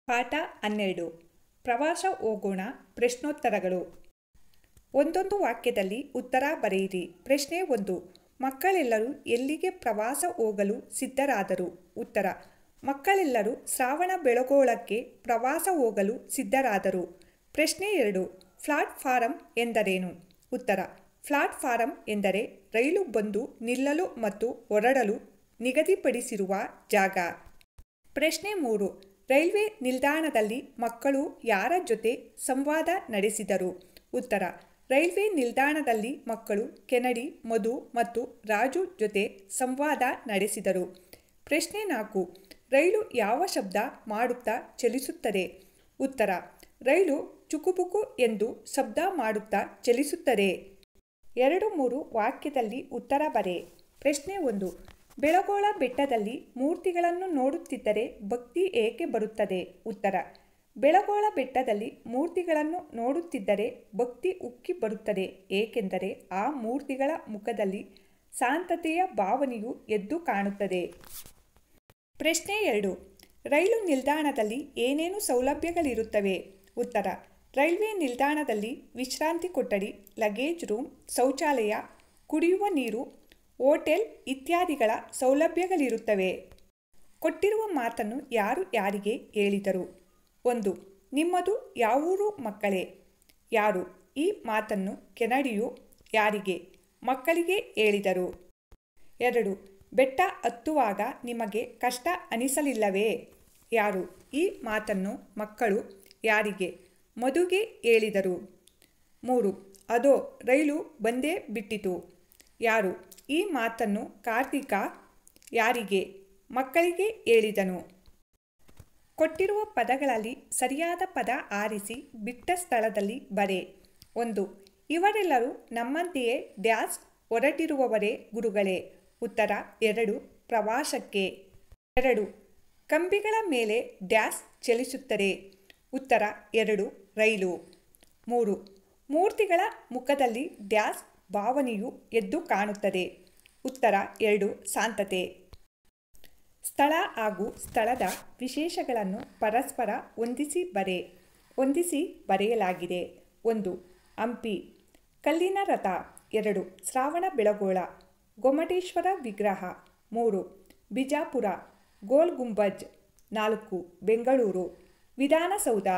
ಪಾಠ ಹನ್ನೆರಡು ಪ್ರವಾಸ ಹೋಗೋಣ ಪ್ರಶ್ನೋತ್ತರಗಳು ಒಂದೊಂದು ವಾಕ್ಯದಲ್ಲಿ ಉತ್ತರ ಬರೆಯಿರಿ ಪ್ರಶ್ನೆ ಒಂದು ಮಕ್ಕಳೆಲ್ಲರೂ ಎಲ್ಲಿಗೆ ಪ್ರವಾಸ ಹೋಗಲು ಸಿದ್ಧರಾದರು ಉತ್ತರ ಮಕ್ಕಳೆಲ್ಲರೂ ಶ್ರಾವಣ ಬೆಳಗೋಳಕ್ಕೆ ಪ್ರವಾಸ ಹೋಗಲು ಸಿದ್ಧರಾದರು ಪ್ರಶ್ನೆ ಎರಡು ಪ್ಲಾಟ್ಫಾರಂ ಎಂದರೇನು ಉತ್ತರ ಪ್ಲಾಟ್ಫಾರಂ ಎಂದರೆ ರೈಲು ಬಂದು ನಿಲ್ಲಲು ಮತ್ತು ಹೊರಡಲು ನಿಗದಿಪಡಿಸಿರುವ ಜಾಗ ಪ್ರಶ್ನೆ ಮೂರು ರೈಲ್ವೆ ನಿಲ್ದಾಣದಲ್ಲಿ ಮಕ್ಕಳು ಯಾರ ಜೊತೆ ಸಂವಾದ ನಡೆಸಿದರು ಉತ್ತರ ರೈಲ್ವೆ ನಿಲ್ದಾಣದಲ್ಲಿ ಮಕ್ಕಳು ಕೆನಡಿ ಮಧು ಮತ್ತು ರಾಜು ಜೊತೆ ಸಂವಾದ ನಡೆಸಿದರು ಪ್ರಶ್ನೆ ನಾಲ್ಕು ರೈಲು ಯಾವ ಶಬ್ದ ಮಾಡುತ್ತಾ ಚಲಿಸುತ್ತದೆ ಉತ್ತರ ರೈಲು ಚುಕುಬುಕು ಎಂದು ಶಬ್ದ ಮಾಡುತ್ತಾ ಚಲಿಸುತ್ತದೆ ಎರಡು ಮೂರು ವಾಕ್ಯದಲ್ಲಿ ಉತ್ತರ ಬರೆ ಪ್ರಶ್ನೆ ಒಂದು ಬೆಳಗೋಳ ಬೆಟ್ಟದಲ್ಲಿ ಮೂರ್ತಿಗಳನ್ನು ನೋಡುತ್ತಿದ್ದರೆ ಭಕ್ತಿ ಏಕೆ ಬರುತ್ತದೆ ಉತ್ತರ ಬೆಳಗೋಳ ಬೆಟ್ಟದಲ್ಲಿ ಮೂರ್ತಿಗಳನ್ನು ನೋಡುತ್ತಿದ್ದರೆ ಭಕ್ತಿ ಉಕ್ಕಿ ಬರುತ್ತದೆ ಏಕೆಂದರೆ ಆ ಮೂರ್ತಿಗಳ ಮುಖದಲ್ಲಿ ಶಾಂತತೆಯ ಭಾವನೆಯು ಎದ್ದು ಕಾಣುತ್ತದೆ ಪ್ರಶ್ನೆ ಎರಡು ರೈಲು ನಿಲ್ದಾಣದಲ್ಲಿ ಏನೇನು ಸೌಲಭ್ಯಗಳಿರುತ್ತವೆ ಉತ್ತರ ರೈಲ್ವೆ ನಿಲ್ದಾಣದಲ್ಲಿ ವಿಶ್ರಾಂತಿ ಕೊಠಡಿ ಲಗೇಜ್ ರೂಮ್ ಶೌಚಾಲಯ ಕುಡಿಯುವ ನೀರು ಹೋಟೆಲ್ ಇತ್ಯಾದಿಗಳ ಸೌಲಭ್ಯಗಳಿರುತ್ತವೆ ಕೊಟ್ಟಿರುವ ಮಾತನ್ನು ಯಾರು ಯಾರಿಗೆ ಹೇಳಿದರು ಒಂದು ನಿಮ್ಮದು ಯಾವೂರು ಮಕ್ಕಳೇ ಯಾರು ಈ ಮಾತನ್ನು ಕೆನಡಿಯು ಯಾರಿಗೆ ಮಕ್ಕಳಿಗೆ ಹೇಳಿದರು ಎರಡು ಬೆಟ್ಟ ಹತ್ತುವಾಗ ನಿಮಗೆ ಕಷ್ಟ ಅನಿಸಲಿಲ್ಲವೇ ಯಾರು ಈ ಮಾತನ್ನು ಮಕ್ಕಳು ಯಾರಿಗೆ ಮಧುಗೆ ಹೇಳಿದರು ಮೂರು ಅದೋ ರೈಲು ಬಂದೇ ಬಿಟ್ಟಿತು ಯಾರು ಈ ಮಾತನ್ನು ಕಾರ್ತಿಕ ಯಾರಿಗೆ ಮಕ್ಕಳಿಗೆ ಹೇಳಿದನು ಕೊಟ್ಟಿರುವ ಪದಗಳಲ್ಲಿ ಸರಿಯಾದ ಪದ ಆರಿಸಿ ಬಿಟ್ಟ ಸ್ಥಳದಲ್ಲಿ ಬರೆ ಒಂದು ಇವರೆಲ್ಲರೂ ನಮ್ಮಂತೆಯೇ ಡ್ಯಾಸ್ ಹೊರಟಿರುವವರೇ ಗುರುಗಳೇ ಉತ್ತರ ಎರಡು ಪ್ರವಾಸಕ್ಕೆ ಎರಡು ಕಂಬಿಗಳ ಮೇಲೆ ಡ್ಯಾಸ್ ಚಲಿಸುತ್ತದೆ ಉತ್ತರ ಎರಡು ರೈಲು ಮೂರು ಮೂರ್ತಿಗಳ ಮುಖದಲ್ಲಿ ಡ್ಯಾಸ್ ಭಾವನೆಯು ಎದ್ದು ಕಾಣುತ್ತದೆ ಉತ್ತರ ಎರಡು ಶಾಂತತೆ ಸ್ಥಳ ಹಾಗೂ ಸ್ಥಳದ ವಿಶೇಷಗಳನ್ನು ಪರಸ್ಪರ ಹೊಂದಿಸಿ ಬರೆ ಹೊಂದಿಸಿ ಬರೆಯಲಾಗಿದೆ ಒಂದು ಹಂಪಿ ಕಲ್ಲಿನ ರಥ ಎರಡು ಶ್ರಾವಣ ಬೆಳಗೋಳ ಗೊಮಟೇಶ್ವರ ವಿಗ್ರಹ ಮೂರು ಬಿಜಾಪುರ ಗೋಲ್ ಗುಂಬಜ್ ನಾಲ್ಕು ಬೆಂಗಳೂರು ವಿಧಾನಸೌಧ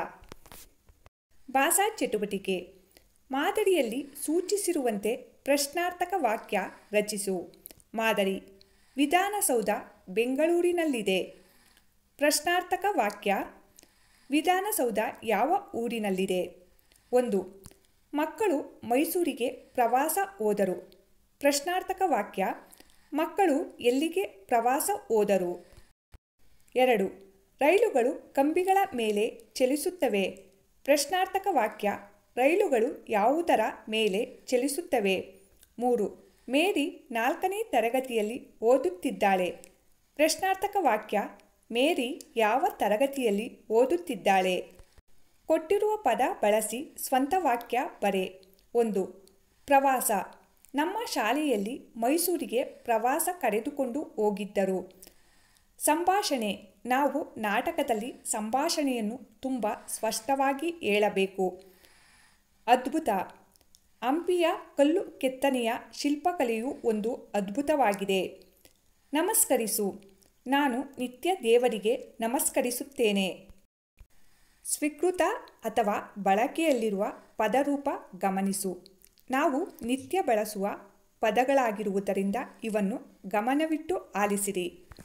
ಭಾಷಾ ಚಟುವಟಿಕೆ ಮಾದರಿಯಲ್ಲಿ ಸೂಚಿಸಿರುವಂತೆ ಪ್ರಶ್ನಾರ್ಥಕ ವಾಕ್ಯ ರಚಿಸು ಮಾದರಿ ವಿಧಾನಸೌಧ ಬೆಂಗಳೂರಿನಲ್ಲಿದೆ ಪ್ರಶ್ನಾರ್ಥಕ ವಾಕ್ಯ ವಿಧಾನಸೌಧ ಯಾವ ಊರಿನಲ್ಲಿದೆ ಒಂದು ಮಕ್ಕಳು ಮೈಸೂರಿಗೆ ಪ್ರವಾಸ ಹೋದರು ಪ್ರಶ್ನಾರ್ಥಕ ವಾಕ್ಯ ಮಕ್ಕಳು ಎಲ್ಲಿಗೆ ಪ್ರವಾಸ ಹೋದರು ಎರಡು ರೈಲುಗಳು ಕಂಬಿಗಳ ಮೇಲೆ ಚಲಿಸುತ್ತವೆ ಪ್ರಶ್ನಾರ್ಥಕ ವಾಕ್ಯ ರೈಲುಗಳು ಯಾವುದರ ಮೇಲೆ ಚಲಿಸುತ್ತವೆ ಮೂರು ಮೇರಿ ನಾಲ್ಕನೇ ತರಗತಿಯಲ್ಲಿ ಓದುತ್ತಿದ್ದಾಳೆ ಪ್ರಶ್ನಾರ್ಥಕ ವಾಕ್ಯ ಮೇರಿ ಯಾವ ತರಗತಿಯಲ್ಲಿ ಓದುತ್ತಿದ್ದಾಳೆ ಕೊಟ್ಟಿರುವ ಪದ ಬಳಸಿ ಸ್ವಂತ ವಾಕ್ಯ ಬರೆ ಒಂದು ಪ್ರವಾಸ ನಮ್ಮ ಶಾಲೆಯಲ್ಲಿ ಮೈಸೂರಿಗೆ ಪ್ರವಾಸ ಕರೆದುಕೊಂಡು ಹೋಗಿದ್ದರು ಸಂಭಾಷಣೆ ನಾವು ನಾಟಕದಲ್ಲಿ ಸಂಭಾಷಣೆಯನ್ನು ತುಂಬ ಸ್ಪಷ್ಟವಾಗಿ ಹೇಳಬೇಕು ಅದ್ಭುತ ಹಂಪಿಯ ಕಲ್ಲು ಕೆತ್ತನೆಯ ಶಿಲ್ಪಕಲೆಯು ಒಂದು ಅದ್ಭುತವಾಗಿದೆ ನಮಸ್ಕರಿಸು ನಾನು ನಿತ್ಯ ದೇವರಿಗೆ ನಮಸ್ಕರಿಸುತ್ತೇನೆ ಸ್ವೀಕೃತ ಅಥವಾ ಬಳಕೆಯಲ್ಲಿರುವ ಪದರೂಪ ಗಮನಿಸು ನಾವು ನಿತ್ಯ ಬಳಸುವ ಪದಗಳಾಗಿರುವುದರಿಂದ ಇವನ್ನು ಗಮನವಿಟ್ಟು ಆಲಿಸಿರಿ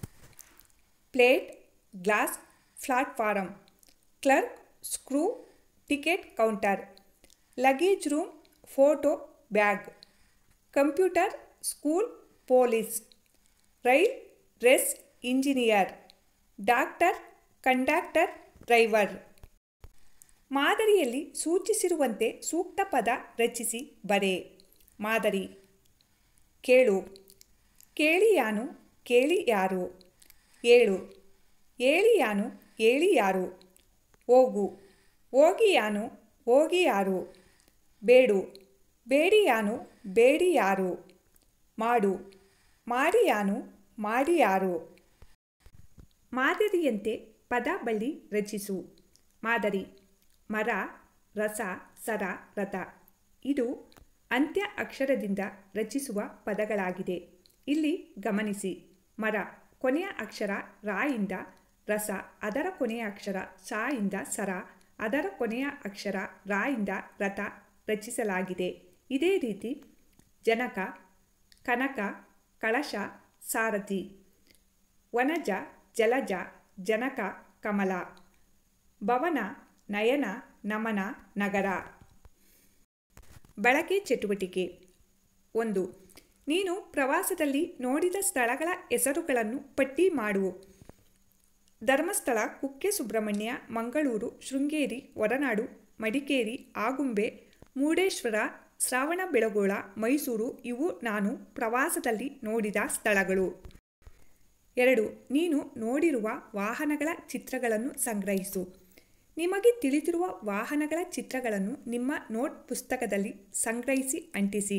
plate glass platform clerk screw ticket counter luggage room photo bag computer school police rail dress engineer doctor conductor driver ಮಾದರಿಯಲ್ಲಿ ಸೂಚಿಸಿರುವಂತೆ ಸೂಕ್ತ ಪದ ರಚಿಸಿ ಬರೆ ಮಾದರಿ ಕೇಳು ಕೇಳಿ ಯಾನು ಕೇಳಿ ಯಾರು ಏಳು ಏಳಿ ಯಾನು ಏಳಿ ಯಾರು ಹೋಗು ಹೋಗಿ ಯಾನು ಹೋಗಿ ಯಾರು ಬೇಡು ಬೇಡಿ ಯಾನು ಬೇಡಿ ಯಾರು ಮಾಡು ಮಾಡಿ ಯಾನು ಮಾಡಿ ಯಾರು ಮಾದರಿಯಂತೆ ಪದ ಬಳ್ಳಿ ರಚಿಸು ಮಾದರಿ ಮರ ರಸ ಸರ ರಥ ಇದು ಅಂತ್ಯ ಅಕ್ಷರದಿಂದ ರಚಿಸುವ ಪದಗಳಾಗಿದೆ ಇಲ್ಲಿ ಗಮನಿಸಿ ಮರ ಕೊನೆಯ ಅಕ್ಷರ ರಾಯಿಂದ ರಸ ಅದರ ಕೊನೆಯ ಅಕ್ಷರ ಸಾ ಇಂದ ಸರ ಅದರ ಕೊನೆಯ ಅಕ್ಷರ ರಾಯಿಂದ ರಥ ರಚಿಸಲಾಗಿದೆ ಇದೇ ರೀತಿ ಜನಕ ಕನಕ ಕಳಶ ಸಾರಥಿ ವನಜ ಜಲಜ ಜನಕ ಕಮಲ ಭವನ ನಯನ ನಮನ ನಗರ ಬಳಕೆ ಚಟುವಟಿಕೆ ಒಂದು ನೀನು ಪ್ರವಾಸದಲ್ಲಿ ನೋಡಿದ ಸ್ಥಳಗಳ ಹೆಸರುಗಳನ್ನು ಪಟ್ಟಿ ಮಾಡು ಧರ್ಮಸ್ಥಳ ಕುಕ್ಕೆ ಸುಬ್ರಹ್ಮಣ್ಯ ಮಂಗಳೂರು ಶೃಂಗೇರಿ ಹೊರನಾಡು ಮಡಿಕೇರಿ ಆಗುಂಬೆ ಮುರುಡೇಶ್ವರ ಶ್ರಾವಣಬೆಳಗೊಳ ಮೈಸೂರು ಇವು ನಾನು ಪ್ರವಾಸದಲ್ಲಿ ನೋಡಿದ ಸ್ಥಳಗಳು ಎರಡು ನೀನು ನೋಡಿರುವ ವಾಹನಗಳ ಚಿತ್ರಗಳನ್ನು ಸಂಗ್ರಹಿಸು ನಿಮಗೆ ತಿಳಿದಿರುವ ವಾಹನಗಳ ಚಿತ್ರಗಳನ್ನು ನಿಮ್ಮ ನೋಟ್ ಪುಸ್ತಕದಲ್ಲಿ ಸಂಗ್ರಹಿಸಿ ಅಂಟಿಸಿ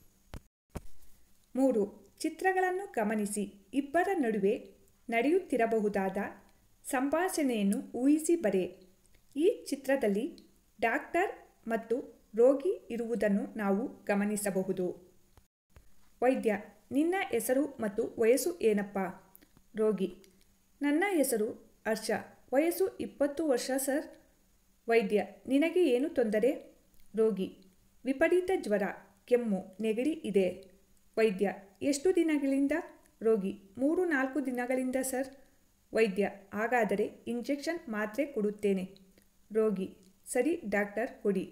ಮೂರು ಚಿತ್ರಗಳನ್ನು ಗಮನಿಸಿ ಇಬ್ಬರ ನಡುವೆ ನಡೆಯುತ್ತಿರಬಹುದಾದ ಸಂಭಾಷಣೆಯನ್ನು ಊಹಿಸಿ ಬರೆ ಈ ಚಿತ್ರದಲ್ಲಿ ಡಾಕ್ಟರ್ ಮತ್ತು ರೋಗಿ ಇರುವುದನ್ನು ನಾವು ಗಮನಿಸಬಹುದು ವೈದ್ಯ ನಿನ್ನ ಹೆಸರು ಮತ್ತು ವಯಸ್ಸು ಏನಪ್ಪ ರೋಗಿ ನನ್ನ ಹೆಸರು ಹರ್ಷ ವಯಸ್ಸು ಇಪ್ಪತ್ತು ವರ್ಷ ಸರ್ ವೈದ್ಯ ನಿನಗೆ ಏನು ತೊಂದರೆ ರೋಗಿ ವಿಪರೀತ ಜ್ವರ ಕೆಮ್ಮು ನೆಗಡಿ ಇದೆ ವೈದ್ಯ ಎಷ್ಟು ದಿನಗಳಿಂದ ರೋಗಿ ಮೂರು ನಾಲ್ಕು ದಿನಗಳಿಂದ ಸರ್ ವೈದ್ಯ ಹಾಗಾದರೆ ಇಂಜೆಕ್ಷನ್ ಮಾತ್ರೆ ಕೊಡುತ್ತೇನೆ ರೋಗಿ ಸರಿ ಡಾಕ್ಟರ್ ಕೊಡಿ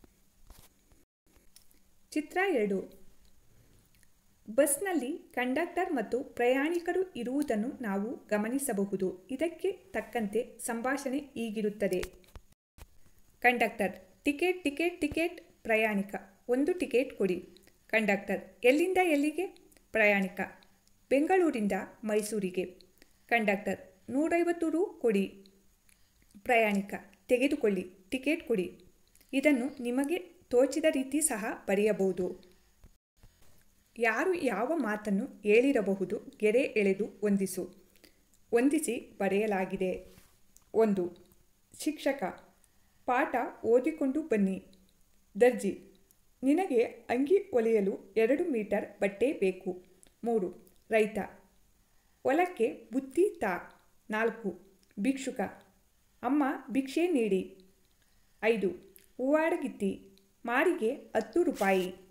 ಚಿತ್ರ ಎರಡು ಬಸ್ನಲ್ಲಿ ಕಂಡಕ್ಟರ್ ಮತ್ತು ಪ್ರಯಾಣಿಕರು ಇರುವುದನ್ನು ನಾವು ಗಮನಿಸಬಹುದು ಇದಕ್ಕೆ ತಕ್ಕಂತೆ ಸಂಭಾಷಣೆ ಹೀಗಿರುತ್ತದೆ ಕಂಡಕ್ಟರ್ ಟಿಕೆಟ್ ಟಿಕೆಟ್ ಟಿಕೆಟ್ ಪ್ರಯಾಣಿಕ ಒಂದು ಟಿಕೆಟ್ ಕೊಡಿ ಕಂಡಕ್ಟರ್ ಎಲ್ಲಿಂದ ಎಲ್ಲಿಗೆ ಪ್ರಯಾಣಿಕ ಬೆಂಗಳೂರಿಂದ ಮೈಸೂರಿಗೆ ಕಂಡಕ್ಟರ್ ನೂರೈವತ್ತು ರು ಕೊಡಿ ಪ್ರಯಾಣಿಕ ತೆಗೆದುಕೊಳ್ಳಿ ಟಿಕೆಟ್ ಕೊಡಿ ಇದನ್ನು ನಿಮಗೆ ತೋಚಿದ ರೀತಿ ಸಹ ಬರೆಯಬಹುದು ಯಾರು ಯಾವ ಮಾತನ್ನು ಹೇಳಿರಬಹುದು ಗೆರೆ ಎಳೆದು ಹೊಂದಿಸು ಹೊಂದಿಸಿ ಬರೆಯಲಾಗಿದೆ ಒಂದು ಶಿಕ್ಷಕ ಪಾಠ ಓದಿಕೊಂಡು ಬನ್ನಿ ದರ್ಜಿ ನಿನಗೆ ಅಂಗಿ ಹೊಲಿಯಲು ಎರಡು ಮೀಟರ್ ಬಟ್ಟೆ ಬೇಕು ಮೂರು ರೈತ ಹೊಲಕ್ಕೆ ಬುತ್ತಿ ತಾ ನಾಲ್ಕು ಭಿಕ್ಷುಕ ಅಮ್ಮ ಭಿಕ್ಷೆ ನೀಡಿ ಐದು ಹೂವಾಡಗಿತ್ತಿ ಮಾರಿಗೆ ಹತ್ತು ರೂಪಾಯಿ